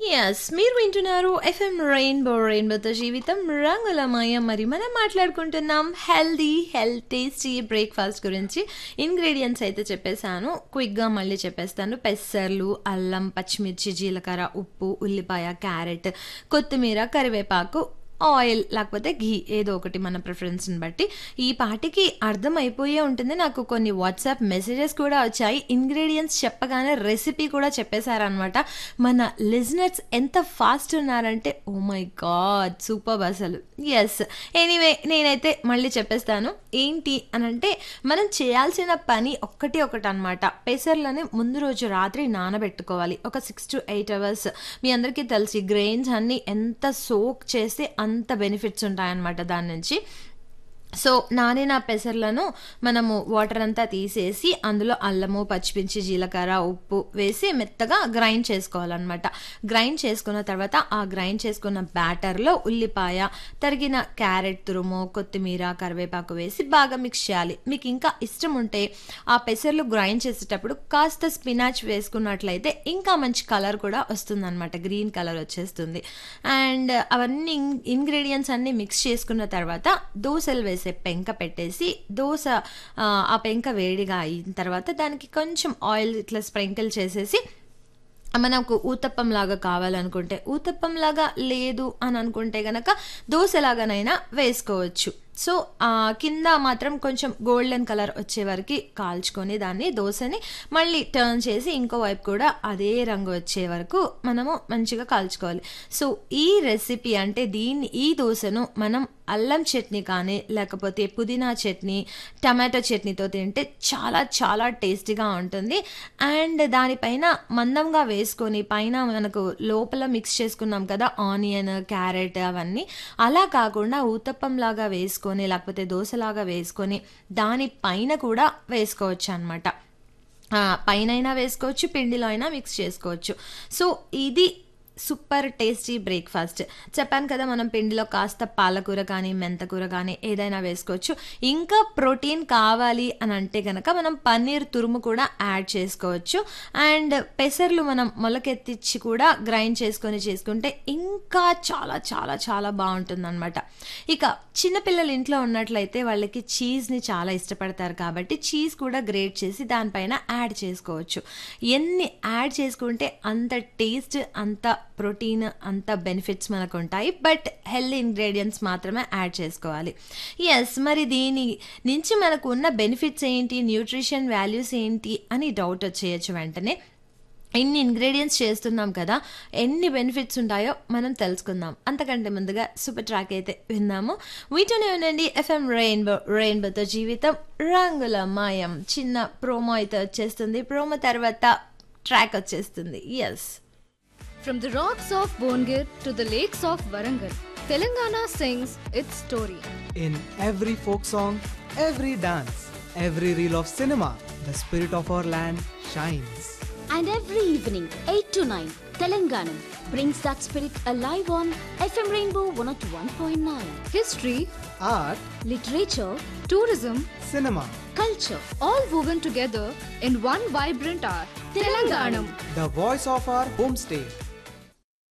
Yes మీరు వింటున్నారు FM rainbow రెయిన్బోతో జీవితం రంగులమయ మరి మనం మాట్లాడుకుంటున్నాం హెల్దీ హెల్త్ టేస్టీ బ్రేక్ఫాస్ట్ గురించి ఇంగ్రీడియంట్స్ అయితే చెప్పేశాను క్విక్గా మళ్ళీ చెప్పేస్తాను పెసర్లు అల్లం పచ్చిమిర్చి జీలకర్ర ఉప్పు ఉల్లిపాయ క్యారెట్ కొత్తిమీర కరివేపాకు ఆయిల్ లేకపోతే ఘీ ఏదో ఒకటి మన ప్రిఫరెన్స్ని బట్టి ఈ పాటికి అర్థమైపోయే ఉంటుంది నాకు కొన్ని వాట్సాప్ మెసేజెస్ కూడా వచ్చాయి ఇంగ్రీడియంట్స్ చెప్పగానే రెసిపీ కూడా చెప్పేశారనమాట మన లిజనర్స్ ఎంత ఫాస్ట్ ఉన్నారంటే ఓ మై గాడ్ సూపర్ అసలు ఎస్ ఎనీవే నేనైతే మళ్ళీ చెప్పేస్తాను ఏంటి అని అంటే మనం చేయాల్సిన పని ఒక్కటి ఒకటి అనమాట పెసర్లని ముందు రోజు రాత్రి నానబెట్టుకోవాలి ఒక సిక్స్ టు ఎయిట్ అవర్స్ మీ అందరికీ తెలిసి గ్రెయిన్స్ అన్నీ ఎంత సోక్ చేస్తే అంత బెనిఫిట్స్ ఉంటాయన్నమాట దాని నుంచి సో నానిన పెసర్లను మనము వాటర్ అంతా తీసేసి అందులో అల్లము పచ్చిమిర్చి జీలకర్ర ఉప్పు వేసి మెత్తగా గ్రైండ్ చేసుకోవాలన్నమాట గ్రైండ్ చేసుకున్న తర్వాత ఆ గ్రైండ్ చేసుకున్న బ్యాటర్లో ఉల్లిపాయ తరిగిన క్యారెట్ తురుము కొత్తిమీర కరివేపాకు వేసి బాగా మిక్స్ చేయాలి మీకు ఇంకా ఇష్టం ఉంటే ఆ పెసర్లు గ్రైండ్ చేసేటప్పుడు కాస్త స్పినాచ్ వేసుకున్నట్లయితే ఇంకా మంచి కలర్ కూడా వస్తుందన్నమాట గ్రీన్ కలర్ వచ్చేస్తుంది అండ్ అవన్నీ ఇంగ్రీడియంట్స్ అన్నీ మిక్స్ చేసుకున్న తర్వాత దోశలు వేసి వేసే పెంక పెట్టేసి దోశ ఆ పెంక వేడిగా అయిన తర్వాత దానికి కొంచెం ఆయిల్ ఇట్లా స్ప్రింకిల్ చేసేసి మనకు ఊతప్పం లాగా కావాలనుకుంటే ఊతప్పం లాగా లేదు అని అనుకుంటే గనక దోశలాగానైనా వేసుకోవచ్చు సో కింద మాత్రం కొంచెం గోల్డెన్ కలర్ వచ్చే వరకు కాల్చుకొని దాన్ని దోశని మళ్ళీ టర్న్ చేసి ఇంకో వైపు కూడా అదే రంగు వచ్చే వరకు మనము మంచిగా కాల్చుకోవాలి సో ఈ రెసిపీ అంటే దీన్ని ఈ దోశను మనం అల్లం చట్నీ కానీ లేకపోతే పుదీనా చట్నీ టమాటో చట్నీతో తింటే చాలా చాలా టేస్టీగా ఉంటుంది అండ్ దానిపైన మందంగా వేసుకొని పైన మనకు లోపల మిక్స్ చేసుకున్నాం కదా ఆనియన్ క్యారెట్ అవన్నీ అలా కాకుండా ఊతప్పం లాగా వేసుకొని లేకపోతే దోశలాగా వేసుకొని దానిపైన కూడా వేసుకోవచ్చు అనమాట పైన వేసుకోవచ్చు పిండిలో అయినా మిక్స్ చేసుకోవచ్చు సో ఇది సూపర్ టేస్టీ బ్రేక్ఫాస్ట్ చెప్పాను కదా మనం పిండిలో కాస్త పాలకూర కానీ మెంతకూర కానీ ఏదైనా వేసుకోవచ్చు ఇంకా ప్రోటీన్ కావాలి అని అంటే కనుక మనం పన్నీర్ తురుము కూడా యాడ్ చేసుకోవచ్చు అండ్ పెసర్లు మనం మొలకెత్తిచ్చి కూడా గ్రైండ్ చేసుకొని చేసుకుంటే ఇంకా చాలా చాలా చాలా బాగుంటుంది అనమాట ఇక చిన్నపిల్లలు ఇంట్లో ఉన్నట్లయితే వాళ్ళకి చీజ్ని చాలా ఇష్టపడతారు కాబట్టి చీజ్ కూడా గ్రేట్ చేసి దానిపైన యాడ్ చేసుకోవచ్చు ఎన్ని యాడ్ చేసుకుంటే అంత టేస్ట్ అంత ప్రోటీన్ అంత బెనిఫిట్స్ మనకు ఉంటాయి బట్ హెల్తీ ఇంగ్రీడియంట్స్ మాత్రమే యాడ్ చేసుకోవాలి ఎస్ మరి దీని నుంచి మనకు ఉన్న బెనిఫిట్స్ ఏంటి న్యూట్రిషన్ వాల్యూస్ ఏంటి అని డౌట్ వచ్చేయచ్చు వెంటనే ఎన్ని ఇంగ్రీడియంట్స్ చేస్తున్నాం కదా ఎన్ని బెనిఫిట్స్ ఉంటాయో మనం తెలుసుకుందాం అంతకంటే ముందుగా సూపర్ ట్రాక్ అయితే విన్నాము వీటినే ఉండండి ఎఫ్ఎం రెయిన్బో రెయిన్బోతో జీవితం రంగుల మాయం చిన్న ప్రోమో అయితే వచ్చేస్తుంది ప్రోమో తర్వాత ట్రాక్ వచ్చేస్తుంది yes From the rocks of Bongir to the lakes of Warangal, Telangana sings its story. In every folk song, every dance, every reel of cinema, the spirit of our land shines. And every evening, 8 to 9, Telanganam brings that spirit alive on FM Rainbow 101.9. History, Art, Literature, tourism, cinema, culture, all woven together in one vibrant art. Telanganam. the voice of our homestay.